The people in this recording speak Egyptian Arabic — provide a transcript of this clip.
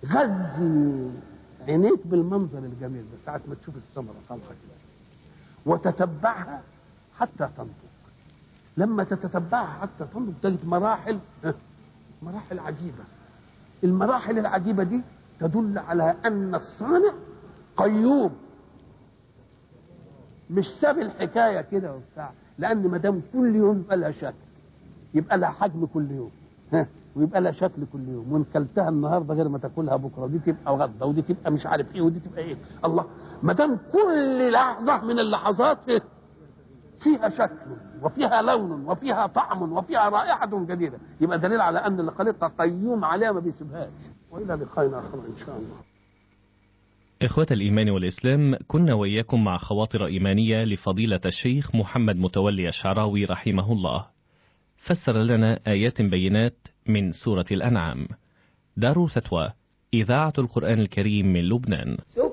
غذي عينيك بالمنظر الجميل ده ساعة ما تشوف الثمرة طالعة كده وتتبعها حتى تنضج لما تتتبعها حتى تنضج تجد مراحل مراحل عجيبة المراحل العجيبة دي تدل على أن الصانع قيوم مش ساب الحكاية كده وبتاع لأن ما دام كل يوم يبقى لها شكل يبقى لها حجم كل يوم ها ويبقى لها شكل كل يوم وان كلتها النهارده غير ما تاكلها بكره ودي تبقى غدا ودي تبقى مش عارف ايه ودي تبقى ايه الله ما دام كل لحظه من اللحظات فيها شكل وفيها لون وفيها طعم وفيها رائحه جديده يبقى دليل على ان اللي خلقها قيوم عليها ما بيسيبهاش والى لقاء اخر ان شاء الله إخوة الإيمان والإسلام كنا وإياكم مع خواطر إيمانية لفضيلة الشيخ محمد متولي الشعراوي رحمه الله فسر لنا آيات بينات من سورة الأنعام دار فتوى إذاعة القرآن الكريم من لبنان